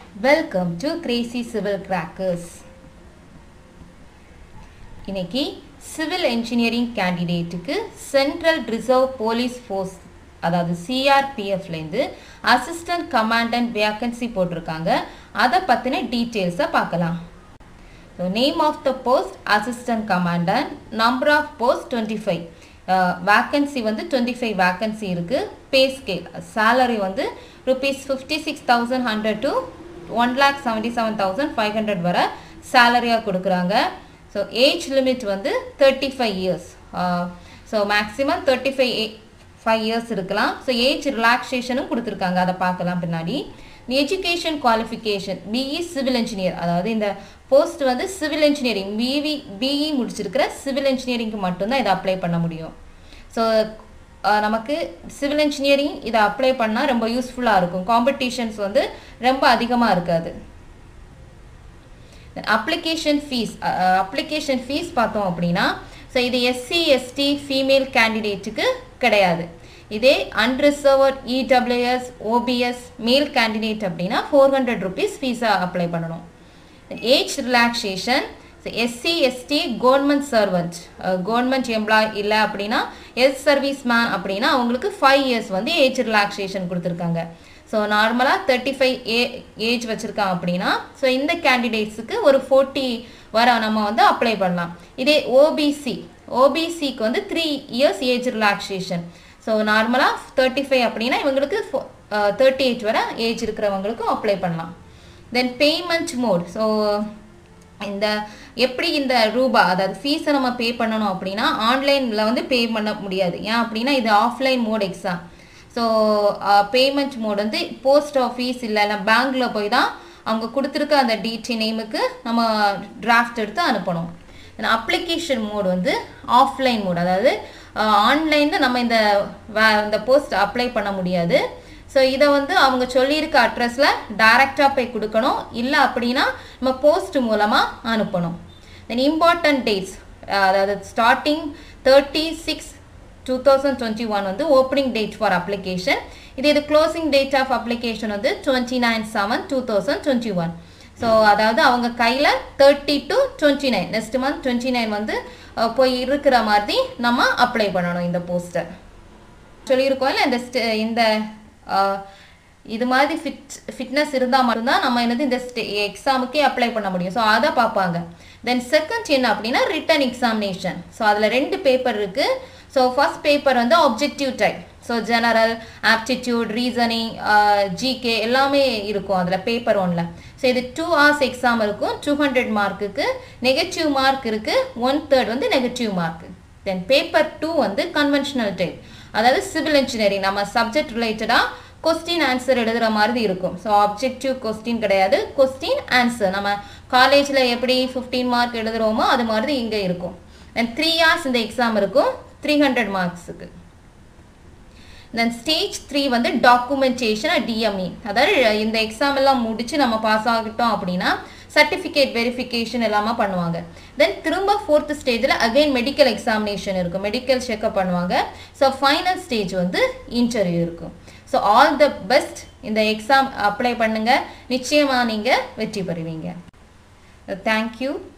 welcome to Crazy Civil Crackers இன்னைக்கு civil engineering கேண்டிடேட்டுக்கு Central Reserve Police Force அதாவது சிஆர்பிஎஃப்லேருந்து அசிஸ்டன்ட் கமாண்டன்ட் வேக்கன்சி போட்டிருக்காங்க அதை பற்றின டீட்டெயில்ஸை பார்க்கலாம் so name of the post assistant commandant number of post twenty five vacancy வந்து டுவெண்ட்டி ஃபைவ் வேக்கன்சி இருக்குது பே ஸ்கேல் சேலரி வந்து rupees fifty six thousand hundred to one lakh seventy seven thousand five hundred வரை சேலரியாக கொடுக்குறாங்க so age limit வந்து thirty five years so maximum thirty five five years இருக்கலாம் so age ரிலாக்ஸேஷனும் கொடுத்துருக்காங்க அதை பார்க்கலாம் பின்னாடி education qualification BE civil engineer அதாவது இந்த போஸ்ட் வந்து சிவில் இன்ஜினியரிங் பிவி பிஇ முடிச்சிருக்கிற சிவில் இன்ஜினியரிங்க்கு மட்டும்தான் இதை அப்ளை பண்ண முடியும் ஸோ நமக்கு சிவில் இன்ஜினியரிங் இதை அப்ளை பண்ணால் ரொம்ப யூஸ்ஃபுல்லாக இருக்கும் காம்படிஷன்ஸ் வந்து ரொம்ப அதிகமாக இருக்காது அப்ளிகேஷன் ஃபீஸ் அப்ளிகேஷன் ஃபீஸ் பார்த்தோம் அப்படின்னா ஸோ இது எஸ்சி எஸ்டி ஃபீமேல் கேண்டிடேட்டுக்கு கிடையாது இதே unreserved EWS OBC male candidate அப்படின்னா ஃபோர் ஹண்ட்ரட் ருபீஸ் ஃபீஸாக அப்ளை பண்ணணும் age relaxation SC ST government servant government employee இல்லை அப்படின்னா எஸ் சர்வீஸ் மேன் அப்படின்னா அவங்களுக்கு ஃபைவ் இயர்ஸ் வந்து ஏஜ் ரிலாக்ஸேஷன் கொடுத்துருக்காங்க ஸோ நார்மலாக தேர்ட்டி ஃபைவ் ஏ ஏஜ் வச்சுருக்கான் அப்படின்னா ஸோ இந்த கேண்டிடேட்ஸுக்கு ஒரு ஃபோர்ட்டி வர நம்ம வந்து அப்ளை பண்ணலாம் இதே ஓபிசி ஓபிசிக்கு வந்து three years age relaxation so நார்மலாக தேர்ட்டி ஃபைவ் அப்படின்னா இவங்களுக்கு தேர்ட்டி எயிட் வரை ஏஜ் இருக்கிறவங்களுக்கும் அப்ளை பண்ணலாம் தென் பேமெண்ட் மோட் ஸோ இந்த எப்படி இந்த ரூபா அதாவது ஃபீஸை நம்ம பே பண்ணணும் அப்படின்னா ஆன்லைனில் வந்து பே பண்ண முடியாது ஏன் அப்படின்னா இது offline mode exam so payment mode வந்து போஸ்ட் ஆஃபீஸ் இல்லைன்னா பேங்க்கில் போய் தான் அவங்க கொடுத்துருக்க அந்த டிடி நேமுக்கு நம்ம டிராஃப்ட் எடுத்து அனுப்பணும் அப்ளிகேஷன் மோட் வந்து ஆஃப்லைன் மோட் அதாவது ஆன்லைனில் நம்ம இந்த இந்த போஸ்ட் அப்ளை பண்ண முடியாது ஸோ இதை வந்து அவங்க சொல்லியிருக்க அட்ரஸில் டைரெக்டாக போய் கொடுக்கணும் இல்லை அப்படின்னா நம்ம போஸ்ட் மூலமாக அனுப்பணும் தென் இம்பார்ட்டன்ட் டேட்ஸ் அதாவது starting thirty six two thousand twenty one வந்து ஓப்பனிங் டேட் ஃபார் அப்ளிகேஷன் இது இது க்ளோசிங் டேட் ஆஃப் அப்ளிகேஷன் வந்து twenty nine seven two thousand twenty one so அதாவது அவங்க கையில் thirty to twenty nine next month twenty nine வந்து போய் இருக்கிற மாதிரி நம்ம அப்ளை பண்ணணும் இந்த போஸ்டர் சொல்லியிருக்கோம் இல்லை இந்த இந்த இது மாதிரி ஃபிட் ஃபிட்னஸ் இருந்தால் மட்டும்தான் நம்ம என்னது இந்த எக்ஸாமுக்கே அப்ளை பண்ண முடியும் ஸோ அதை பார்ப்பாங்க தென் செகண்ட் என்ன அப்படின்னா ரிட்டன் எக்ஸாமினேஷன் ஸோ அதில் ரெண்டு பேப்பர் இருக்குது ஸோ ஃபஸ்ட் பேப்பர் வந்து objective type so general aptitude reasoning GK எல்லாமே இருக்கும் அதில் பேப்பர் ஒன்றில் ஸோ இது டூ ஹவர்ஸ் எக்ஸாம் இருக்கும் டூ ஹண்ட்ரட் மார்க்குக்கு நெகட்டிவ் மார்க் இருக்குது ஒன் தேர்ட் வந்து negative mark then paper two வந்து கன்வென்ஷனல் டைப் அதாவது சிவில் இன்ஜினியரிங் நம்ம சப்ஜெக்ட் ரிலேட்டடாக கொஸ்டின் ஆன்சர் எழுதுகிற மாதிரி இருக்கும் ஸோ ஆப்ஜெக்டிவ் கொஸ்டின் கிடையாது கொஸ்டின் ஆன்சர் நம்ம காலேஜில் எப்படி ஃபிஃப்டீன் மார்க் எழுதுகிறோமோ அது மாதிரி இங்கே இருக்கும் அண்ட் த்ரீ ஹார்ஸ் இந்த எக்ஸாம் இருக்கும் த்ரீ ஹண்ட்ரட் மார்க்ஸுக்கு தென் ஸ்டேஜ் த்ரீ வந்து டாக்குமெண்டேஷன் டிஎம்இ அதாவது இந்த எக்ஸாம் எல்லாம் முடிச்சு நம்ம பாஸ் ஆகிட்டோம் அப்படின்னா சர்டிஃபிகேட் வெரிஃபிகேஷன் எல்லாமே பண்ணுவாங்க தென் திரும்ப ஃபோர்த் ஸ்டேஜில் அகைன் மெடிக்கல் எக்ஸாமினேஷன் இருக்கும் மெடிக்கல் செக்அப் பண்ணுவாங்க ஸோ ஃபைனல் ஸ்டேஜ் வந்து இன்டர்வியூ இருக்கும் ஸோ ஆல் த பெஸ்ட் இந்த எக்ஸாம் அப்ளை பண்ணுங்கள் நிச்சயமாக நீங்கள் வெற்றி பெறுவீங்க தேங்க்யூ